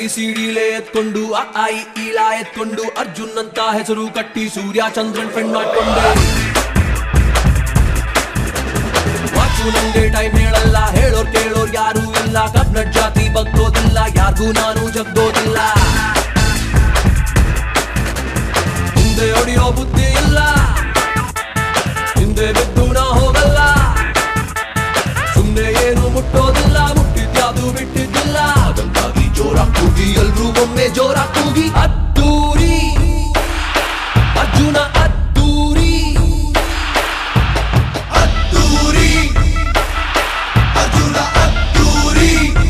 B C delay ಎತ್ಕೊಂಡು ಅ ಆ, E, ಈ, ಲ ಎತ್ಕೊಂಡು ಅರ್ಜುನ್ ಅಂತ ಹೆಸರು ಕಟ್ಟಿ ಸೂರ್ಯ ಚಂದ್ರನ್ ಫ್ರೆಂಡ್ ಮಾಡ್ಕೊಂಡೆ ವಾಚು ನಂಗೆ ಟೈಮ್ ಹೇಳಲ್ಲ ಹೇಳೋರ್ ಕೇಳೋರ್ ಯಾರು ಇಲ್ಲ ಕಬ್ನಟ್ ಜಾತಿ ಬಗ್ಗೋದಿಲ್ಲ ಯಾರಿಗೂ ನಾನು ಜಗ್ಗೋದಿಲ್ಲ ಹಿಂದೆ ಹೊಡಿಯೋ ಬುದ್ಧಿ ಇಲ್ಲ ಹಿಂದೆ ಬಿದ್ದು ನಾ ಹೋಗಲ್ಲ ಸುಮ್ನೆ ಏನು ಮುಟ್ಟೋದಿಲ್ಲ ಮುಟ್ಟಿದ್ಯಾವುದು ಬಿಟ್ಟಿದ್ದಿಲ್ಲ ಅದಂತಾಗಿ ಜೋರ ಕೂಗಿ ಎಲ್ರೂ ಒಮ್ಮೆ ಜೋರ ಕೂಗಿ ಅದ್ದೂರಿ ಅರ್ಜುನ ಅದ್ದೂರಿ ಅದ್ದೂರಿ ಅರ್ಜುನ ಅದ್ದೂರಿ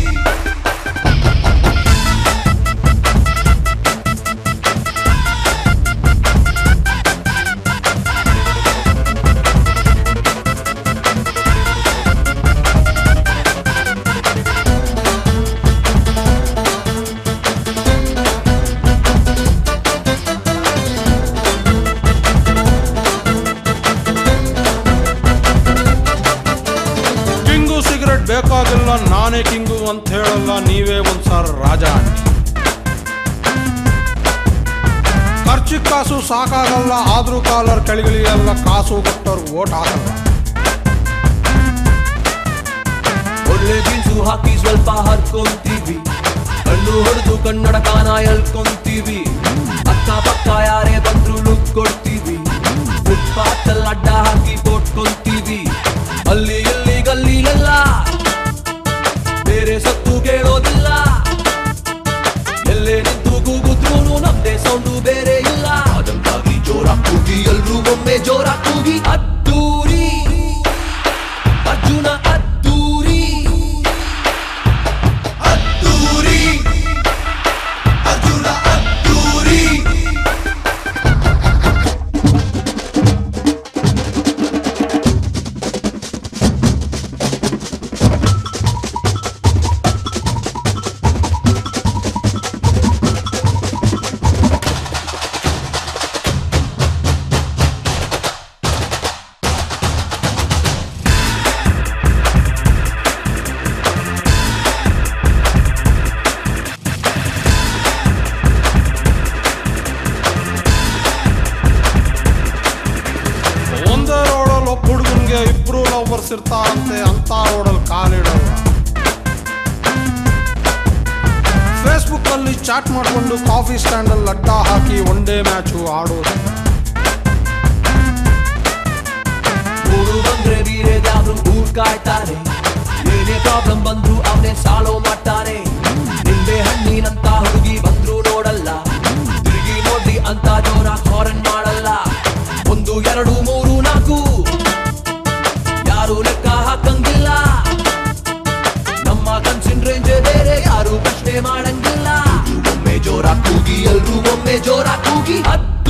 ಕಿಂಗು ಸಿಗರೆಟ್ ಬೇಕಾಗಿಲ್ಲ ನಾನೇ ಕಿಂಗು ಅಂತ ಹೇಳಲ್ಲ ನೀವೇ ಒಂದ್ಸಾರ ರಾಜ ಆಂಟಿ ಖರ್ಚು ಕಾಸು ಸಾಕಾಗಲ್ಲ ಆದ್ರೂ ಕಾಲರ್ ಕೆಳಗಿಳಿಯಲ್ಲ ಕಾಸು ಕೊಟ್ಟವ್ರು ಓಟ್ ಹಾಕಲ್ಲ ಒಳ್ಳೆ ಬೀಸು ಹಾಕಿ ಸ್ವಲ್ಪ ಹರ್ಕೊಂತೀವಿ ಕಣ್ಣು ಹೊಡೆದು ಕನ್ನಡ ಕಾನ ಎಳ್ಕೊಂತೀವಿ ಅಕ್ಕ ಪಕ್ಕ ಯಾರೇ ಬಂದ್ರು ಲುಕ್ ಕೊಡ್ತೀವಿ ಫುಟ್ಪಾತ್ ಅಲ್ಲಿ ಅಡ್ಡ ಹಾಕಿ ಪೋಟ್ಕೊಂತೀವಿ ಅಲ್ಲಿ ಇಲ್ಲಿ ಗಲ್ಲಿಲೆಲ್ಲ ಬೇರೆ ಸತ್ತು ಕೇಳೋದಿಲ್ಲ ಎಲ್ಲೇ ನಿಂತು ಕೂಗುದ್ರೂ ನಮ್ದೇ ಸೌಂಡು ಬೇರೆ ಇಲ್ಲ ಅದಂತಾಗಿ ಜೋರ ಕೂಗಿ ಎಲ್ರೂ ಒಮ್ಮೆ ಜೋರ ಕೂಗಿ ಅದ್ದೂರಿ ಅರ್ಜುನ ಅದ್ದೂರಿ ಅದ್ದೂರಿ ಅರ್ಜುನ ಅದ್ದೂರಿ ಒಂದೇ ರೋಡಲ್ಲಿ ಒಬ್ಬ ಹುಡುಗನ್ಗೆ ಇಬ್ರು ಲವರ್ಸ್ ಇರ್ತಾರಂತೆ ಅಂತ ರೋಡಲ್ಲಿ ಕಾಲಿಡಲ್ಲ ಫೇಸ್ಬುಕ್ ಅಲ್ಲಿ ಚಾಟ್ ಮಾಡ್ಕೊಂಡು ಕಾಫಿ ಸ್ಟ್ಯಾಂಡ್ ಅಲ್ಲಿ ಅಡ್ಡ ಹಾಕಿ ಒನ್ ಡೇ ಮ್ಯಾಚು ಆಡೋದು ಊರು ಬಂದ್ರೆ ಬೀರೆದ್ಯಾವ್ರು ಊರ್ ಕಾಯ್ತಾನೆ ಏನೇ ಪ್ರಾಬ್ಲಮ್ ಬಂದ್ರು ಅವನೇ ಸಾಲೋ ಮಾಡ್ತಾನೆ ನಿಂಬೆ ಹಣ್ಣಿನಂತ ಹುಡುಗಿ ಬಂದ್ರು ನೋಡಲ್ಲ ತಿರುಗಿ ನೋಡ್ರಿ ಅಂತ ಜೋರ ಹಾರನ್ ಮಾಡಲ್ಲ ಒಂದು ಎರಡು ಮೂರು ನಾಲ್ಕು ಯಾರು ಲೆಕ್ಕ ಹಾಕಂಗಿಲ್ಲ ನಮ್ಮ ಕನ್ಸಿನ್ ರೇಂಜ್ ಬೇರೆ ಯಾರು ಪ್ರಶ್ನೆ ಮಾಡಂಗಿಲ್ಲ ಒಮ್ಮೆ ಜೋರ ಕೂಗಿ ಎಲ್ರೂ ಒಮ್ಮೆ ಜೋರ ಕೂಗಿ ಅದ್